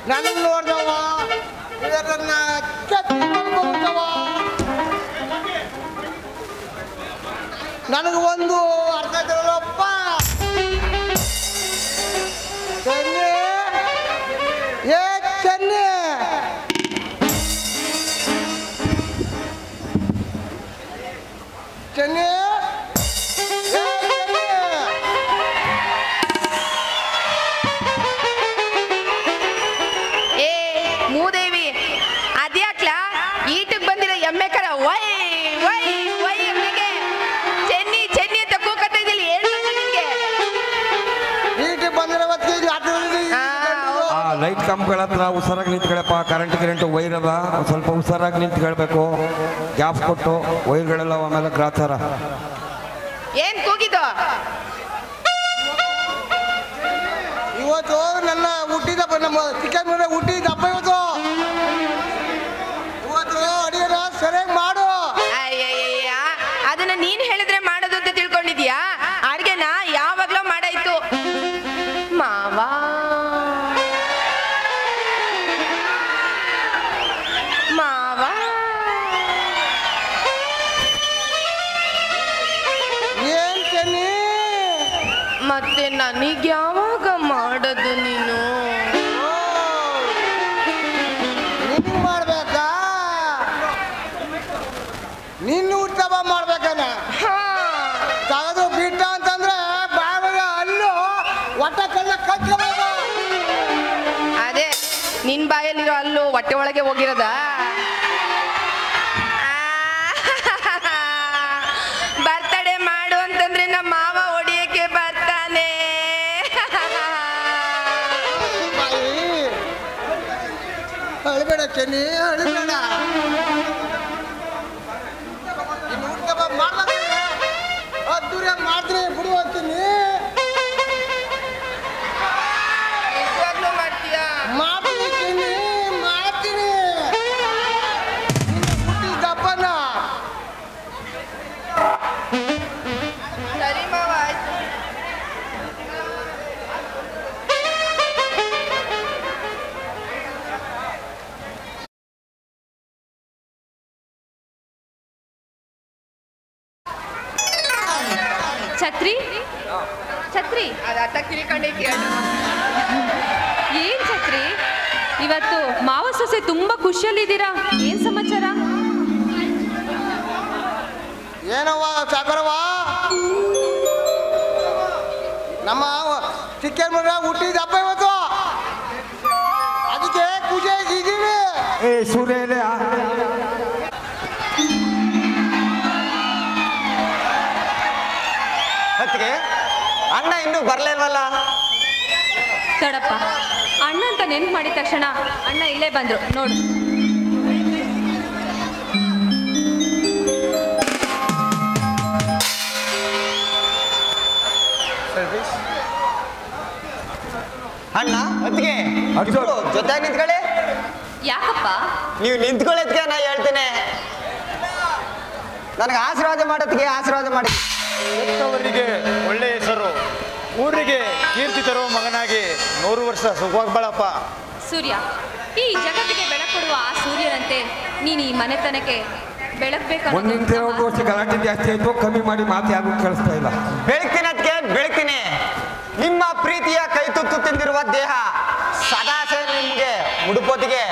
ನನ್ನ ನೋಡ್ದವ ಇದನ್ನ ಕೆತ್ತಿ ಮಾಡ್ಕೊಂಡ್ಬಿಟ್ಟವ. ನನಗೆ ಒಂದು ಅರ್ಥ ತಿಳಪ್ಪ ಚೆನ್ನಿ ಏ ಚೆನ್ನಿ ಚೆನ್ನಿ ಏ ಚೆನ್ನಿ ಏ ಮೂದೇವಿ ಅದ್ಯಾಕ್ಲ ಈಟಕ್ ಬಂದಿರೋ ಎಮ್ಮೆ ಕರ ವೈ ವೈ ವೈ ಎಮ್ಮೆಗೆ ಚೆನ್ನಿ ಚೆನ್ನಿ ಅಂತ ಕೂಕತ್ತ ಇದ್ದಲ್ಲಿ ಏನ್ ಬಂತು ನಿನ್ಗೆ ಈಟಿ ಬಂದಿರೋ ಹೊತ್ತಿಗೆ ಇದು ಹತ್ತು ನಿಮಿಷ ಈ ಆ, ಗಂಟು. ಆ ಲೈಟ್ ಕಂಬಗಳ ಹತ್ರ ಹುಷಾರಾಗಿ ನಿಂತ್ಕೊಳಪ್ಪ ಕರೆಂಟ್ ಗಿರೆಂಟ್ ವೈರ್ ಅದ ಒಂದ್ ಸ್ವಲ್ಪ ಹುಷಾರಾಗಿ ನಿಂತ್ಕೊಳ್ಬೇಕು ಗ್ಯಾಪ್ ಕೊಟ್ಟು ವೈರ್ಗಳೆಲ್ಲ ಆಮೇಲೆ ಗ್ರಾಚಾರ ಏನ್ ಕೂಗಿದ್ದು ಇವತ್ತು ನನ್ನ ಹುಟ್ಟಿದ ಹಬ್ಬ, ನಮ್ಮ ಚಿಕನ್ ಮೇಲೆ ಹುಟ್ಟಿದ ಹಬ್ಬ ಇವತ್ತು ಇವತ್ತು ಅಡಿಗೆನ ಸರಿಯಾಗಿ ಮಾಡು ಅಯ್ಯಯ್ಯಯ್ಯ ಅದನ್ನ ನೀನ್ ಹೇಳಿದ್ರೆ ಮಾಡೋದು ಅಂತ ತಿಳ್ಕೊಂಡಿದ್ಯಾ ಅಡ್ಗೆನ ಯಾವಾಗ್ಲೋ ಮಾಡಾಯ್ತು ಮಾವ ಮಾವ ಏನ್ ಚೆನ್ನಿ ಮತ್ತೆ ನನಗ್ ಯಾವಾಗ ಮಾಡೋದು ನೀನು ಓ, ನಿನಗ್ ಮಾಡ್ಬೇಕಾ ನಿನ್ನ ಹುಟ್ಟಬ್ಬ ಮಾಡ್ಬೇಕನ ಹಾ ತೆಗೆದು ಬಿಟ್ಟ ಅಂತಂದ್ರೆ ಬಾವಾಗ ಅಲ್ಲು ಒಟ್ಟ ಕಲ್ಲ ಕಚ್ಕೋಬೇಕು ಅದೇ ನಿನ್ ಬಾಯಲ್ಲಿರೋ ಅಲ್ಲು ಹೊಟ್ಟೆ ಒಳಗೆ ಹೋಗಿರೋದ ಬರ್ತಡೆ ಮಾಡು ಅಂತಂದ್ರೆ ನಮ್ಮ ಮಾವ ಹೊಡಿಯಕ್ಕೆ ಬರ್ತಾನೆ ಬಾಯಿ ಅಳಿಬೇಡ ಚೆನ್ನಿ ಅಳಿಬೇಡ ಇನ್ನು ಹುಟ್ಟಬ್ಬ ಮಾಡ್ಬೇಕು ಅದ್ದೂರಿಯಾಗಿ ಮಾಡ್ತೀನಿ ಬಿಡು ಅಂತೀನಿ ನಿಜವಾಗ್ಲೂ ಮಾಡ್ತೀಯಾ ಮಾಡ್ತೀನಿ ಚೆನ್ನಿ ಮಾಡ್ತೀನಿ ನಿನ್ನ ಹುಟ್ಟಿದ ಹಬ್ಬನ ಸರಿ ಮಾವ ಆಯ್ತು ಛತ್ರಿ ಛತ್ರಿ ಅದು ಅಟ್ಟ ಕಿರಿಕೊಂಡೆ ಕೇಳ ಏನ್ ಛತ್ರಿ ಇವತ್ತು ಮಾವ ಸೊಸೆ ತುಂಬಾ ಖುಷಿಯಲ್ಲಿದ್ದೀರಾ ಏನ್ ಸಮಾಚಾರ ಏನವ್ವ ಸಾಕರವ್ವ ನಮ್ಮ ಚಿಕ್ಕನ್ ಮಗ ಹುಟ್ಟಿದ ಹಬ್ಬ ಇವತ್ತು ಅದಕ್ಕೆ ಖುಷಿಯಾಗಿ ಇದ್ದೀವಿ ಏ ಸೂರ್ಯ ಎಲೆ ಆ- ಹೊತ್ತಿಗೆ ಅಣ್ಣ ಇನ್ನೂ ಬರ್ಲಿಲ್ವಲ್ಲ ತಡಪ್ಪ ಅಣ್ಣ ಅಂತ ನೆನ್ಪು ಮಾಡಿದ ತಕ್ಷಣ ಅಣ್ಣ ಇಲ್ಲೇ ಬಂದ್ರು ನೋಡು ಅಣ್ಣ ಹೊತ್ತಿಗೆ ಅರ್ಜುನ್. ಇಬ್ರು ಜೊತೆಯಾಗಿ ನಿಂತ್ಕೊಳ್ಳಿ ಯಾಕಪ್ಪ ನೀವು ನಿಂತ್ಕೊಳ್ಳೋದಕ್ಕೆ ನಾ ಹೇಳ್ತೇನೆ ನನಗೆ ಆಶೀರ್ವಾದ ಮಾಡೋದಕ್ಕೆ ಆಶೀರ್ವಾದ ಮಾಡಿ ಹೆತ್ತವರಿಗೆ ಒಳ್ಳೆ ಹೆಸರು ಊರಿಗೆ ಕೀರ್ತಿ ತರುವ ಮಗನಾಗಿ ನೂರು ವರ್ಷ ಸುಖವಾಗಿ ಬಾಳಪ್ಪ ಸೂರ್ಯ ಈ ಜಗತ್ತಿಗೆ ಬೆಳಕೊಡುವ ಆ ಸೂರ್ಯನಂತೆ ನೀನು ಈ ಮನೆತನಕ್ಕೆ ಬೆಳಗ್ಬೇಕು ಒಂದ್ ನಿಮಿಷ ಒಂದು ವರ್ಷ ಗಲಾಟೆ ಜಾಸ್ತಿ ಆಯ್ತು ಕಮ್ಮಿ ಮಾಡಿ ಮಾತು ಯಾರಿಗೂ ಕೇಳಿಸ್ತಾ ಇಲ್ಲ ಬೆಳಗ್ತೀನಿ ಅದಕ್ಕೆ ಬೆಳಗ್ತೀನಿ ನಿಮ್ಮ ಪ್ರೀತಿಯ ಕೈ ತುತ್ತು ತಿಂದಿರುವ ದೇಹ ಸದಾಸೆ ನಿಮಗೆ ಮುಡುಪೋತಿಗೆ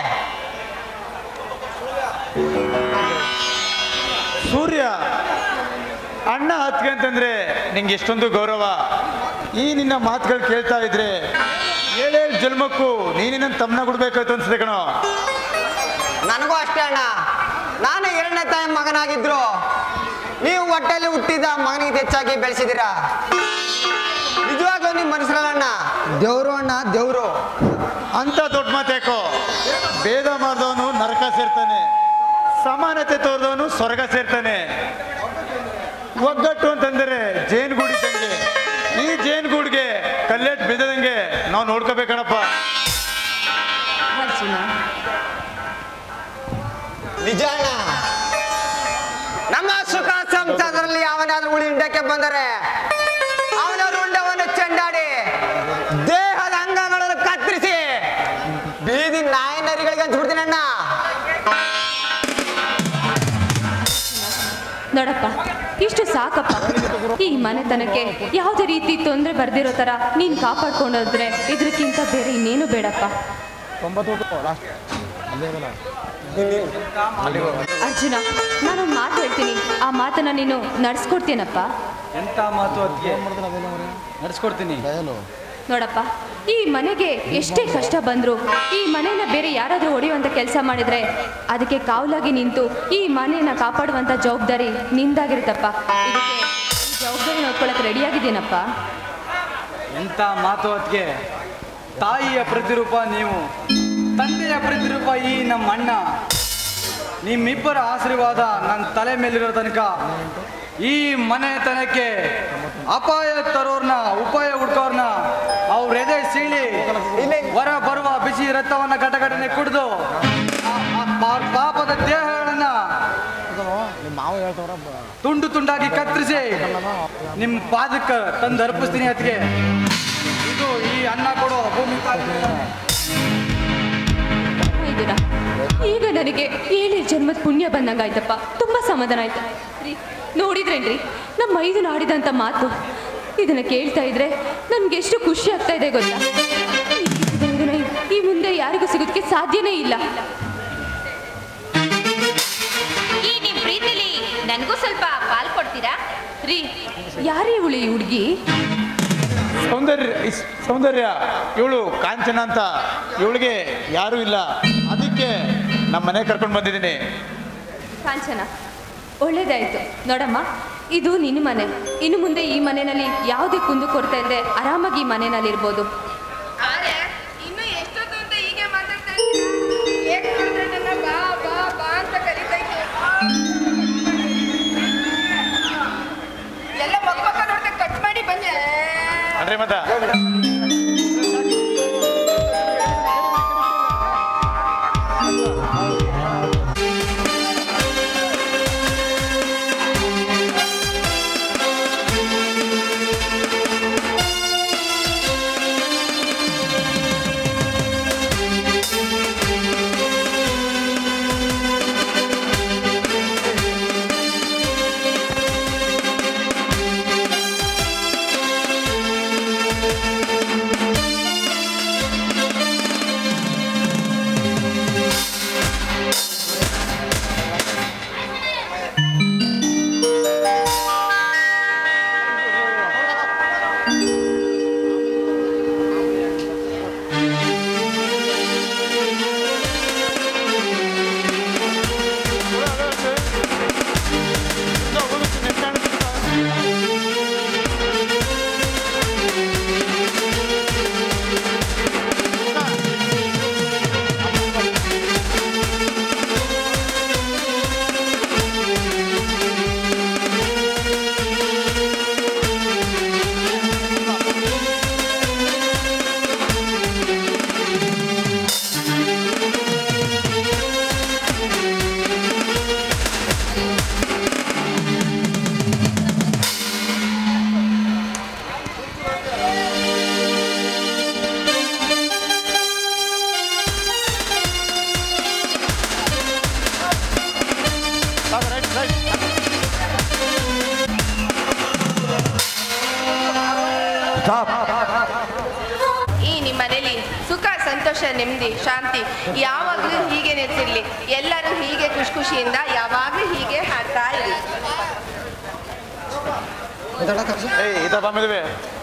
ಸೂರ್ಯ ಅಣ್ಣ ಹತ್ಗೆ ಅಂತಂದ್ರೆ ನಿಂಗೆ ಎಷ್ಟೊಂದು ಗೌರವ ಈ ನಿನ್ನ ಮಾತುಗಳು ಕೇಳ್ತಾ ಇದ್ರೆ ಏಳೇಳು ಜನ್ಮಕ್ಕೂ ನೀನಿನ ತಮ್ಮನ ಕೊಡ್ಬೇಕಾಯ್ತು ಅನ್ಸುತ್ತೆ ಕಣೋ ನನಗೂ ಅಷ್ಟೇ ಅಣ್ಣ ನಾನು ಎರಡನೇ ತಾಯಿ ಮಗನಾಗಿದ್ರು ನೀವು ಹೊಟ್ಟೆಯಲ್ಲಿ ಹುಟ್ಟಿದ ಮಗನಿಗೆ ಹೆಚ್ಚಾಗಿ ಬೆಳೆಸಿದ್ದೀರಾ ನಿಜವಾಗ್ಲೂ ನಿಮ್ಮ ಮನಸ್ಸಲ್ಲ ದೇವ್ರು ಅಣ್ಣ ದೇವ್ರು ಅಂತ ದೊಡ್ಡ ಮಾತೇಕೋ ಭೇದ ಮಾಡಿದವನು ನರಕ ಸೇರ್ತಾನೆ ಸಮಾನತೆ ತೋರಿದವನು ಸ್ವರ್ಗ ಸೇರ್ತಾನೆ ಒಗ್ಗಟ್ಟು ಅಂತಂದರೆ ಜೇನುಗೂಡು ಇದ್ದಂಗೆ ಈ ಜೇನುಗೂಡಿಗೆ ಕಲ್ಲೆಟ್ ಬಿದ್ದದಂಗೆ ನಾವು ನೋಡ್ಕೋಬೇಕಣಪ್ಪ ಅರ್ಜುನ ನಿಜ ಅಣ್ಣ ನಮ್ಮ ಸುಖ ಸಂಸಾರದಲ್ಲಿ ಯಾವನಾದ್ರೂ ಉಳಿ ಹಿಂಡಕ್ಕೆ ಬಂದರೆ ಅವನ ರುಂಡವನ್ನು ಚೆಂಡಾಡಿ ದೇಹದ ಅಂಗಗಳನ್ನು ಕತ್ತರಿಸಿ ಬೀದಿ ನೋಡಪ್ಪ ಇಷ್ಟು ಸಾಕಪ್ಪ ಈ ಮನೆತನಕ್ಕೆ ಯಾವುದೇ ರೀತಿ ತೊಂದರೆ ಬರ್ದಿರೋ ಥರ ನೀನು ಕಾಪಾಡ್ಕೊಂಡೋದ್ರೆ ಇದಕ್ಕಿಂತ ಬೇರೆ ಇನ್ನೇನು ಬೇಡಪ್ಪ ಅರ್ಜುನ ನಾನೊಂದು ಮಾತು ಹೇಳ್ತೀನಿ ಆ ಮಾತನ್ನ ನೀನು ನಡ್ಸ್ಕೊಡ್ತೀನಪ್ಪ ಎಂತ ಮಾತು ಅದಕ್ಕೆ ನಡ್ಸ್ಕೊಡ್ತೀನಿ ನೋಡಪ್ಪ ಈ ಮನೆಗೆ ಎಷ್ಟೇ ಕಷ್ಟ ಬಂದ್ರು ಈ ಮನೆನ ಬೇರೆ ಯಾರಾದರೂ ಹೊಡೆಯುವಂತ ಕೆಲಸ ಮಾಡಿದ್ರೆ ಅದಕ್ಕೆ ಕಾವಲಾಗಿ ನಿಂತು ಈ ಮನೆಯನ್ನ ಕಾಪಾಡುವಂತ ಜವಾಬ್ದಾರಿ ನಿಂದಾಗಿರುತ್ತಪ್ಪ ಇದಕ್ಕೆ ಈ ಜವಾಬ್ದಾರಿ ನೋಡ್ಕೊಳಕ್ ರೆಡಿಯಾಗಿದ್ದೀನಪ್ಪ ಎಂಥ ಮಾತು ಅದಕ್ಕೆ ತಾಯಿಯ ಪ್ರತಿರೂಪ ನೀವು ತಂದೆಯ ಪ್ರತಿರೂಪ ಈ ನಮ್ಮ ಅಣ್ಣ ನಿಮ್ಮಿಬ್ಬರ ಆಶೀರ್ವಾದ ನನ್ನ ತಲೆ ಮೇಲಿರೋ ತನಕ ಈ ಮನೆತನಕ್ಕೆ ಅಪಾಯ ತರೋರ್ನ ಉಪಾಯ ಹುಡ್ಕೋರ್ನ ಅವ್ರ ಎದೆ ಸೀಳಿ ಹೊರ ಬರುವ ಬಿಸಿ ರಕ್ತವನ್ನ ಘಟಘಟನೆ ಕುಡಿದು ಅವ್ರ ಪಾಪದ ದೇಹಗಳನ್ನ ತುಂಡು ತುಂಡಾಗಿ ಕತ್ತರಿಸಿ ನಿಮ್ಮ ಪಾದಕ್ಕೆ ತಂದು ಅರ್ಪಿಸ್ತೀನಿ ಅದಕ್ಕೆ ಇದು ಈ ಅನ್ನ ಕೊಡೋ ಭೂಮಿ ತಾಯಿ ಇದನ್ನ ಈಗ ನನಗೆ ಏಳೇ ಜನ್ಮದ ಪುಣ್ಯ ಬಂದಂಗಾಯ್ತಪ್ಪ ತುಂಬಾ ಸಮಾಧಾನ ಆಯ್ತು ರೀ ನೋಡಿದ್ರೇನ್ರಿ ನಮ್ಮ ಐದು ಆಡಿದಂಥ ಮಾತು ಇದನ್ನ ಕೇಳ್ತಾ ಇದ್ರೆ ನನ್ಗೆ ಎಷ್ಟು ಖುಷಿ ಆಗ್ತಾ ಇದೆ ಗೊತ್ತಾ ಈ ಕಿಸಿದವರನ್ನ ಈ ಮುಂದೆ ಯಾರಿಗೂ ಸಿಗೋದಕ್ಕೆ ಸಾಧ್ಯನೇ ಇಲ್ಲ ಈ ನಿಮ್ ಪ್ರೀತಿಲಿ ನನಗೂ ಸ್ವಲ್ಪ ಪಾಲ್ ಕೊಡ್ತೀರಾ ರೀ ಯಾರೇ ಇವಳು ಈ ಹುಡುಗಿ ಸೌಂದರ್ಯ ಇಸ್- ಸೌಂದರ್ಯ ಇವಳು ಕಾಂಚನ ಅಂತ ಇವಳಿಗೆ ಯಾರೂ ಇಲ್ಲ ಅದಕ್ಕೆ ನಮ್ಮ ಮನೆ ಕರ್ಕೊಂಡು ಬಂದಿದ್ದೀನಿ ಕಾಂಚನ ಒಳ್ಳೇದಾಯ್ತು ನೋಡಮ್ಮ ಇದು ನಿನ್ನ ಮನೆ ಇನ್ನು ಮುಂದೆ ಈ ಮನೆಯಲ್ಲಿ ಯಾವುದೇ ಕುಂದು ಕೊಡ್ತಾ ಇದ್ರೆ ಆರಾಮಾಗಿ ಈ ಮನೆಯಲ್ಲಿ ಇರ್ಬೋದು ಆದ್ರೆ ಇನ್ನು ಎಷ್ಟೊತ್ತು ಅಂತ ಹೀಗೆ ಮಾತಾಡ್ತಾ ಇದ್ದೀರಾ? ಹೇಗ್ ನೋಡಿದ್ರೆ ನನ್ನ ಬಾ ಬಾ ಬಾ ಅಂತ ಕರೀತಾ ಇತ್ತು ಎಲ್ಲ ಮಕ್ಕ ಮಕ್ಕ ನೋಡ್ತಾ ಕಟ್ ಮಾಡಿ ಬಂದೆ ಅಂದ್ರೆ ಮತ್ತ ಸ್ಟಾಪ್ ಈ ನಿಮ್ಮ ಮನೇಲಿ ಸುಖ ಸಂತೋಷ ನೆಮ್ಮದಿ ಶಾಂತಿ ಯಾವಾಗಲೂ ಹೀಗೆ ನೆಲೆಸಿರ್ಲಿ ಎಲ್ಲರೂ ಹೀಗೆ ಖುಷಿ ಖುಷಿಯಿಂದ ಯಾವಾಗಲೂ ಹೀಗೆ ಹಾಡ್ತಾ ಇರಲಿ ಏಯ್ ಇದ ಬಂದಿವೆ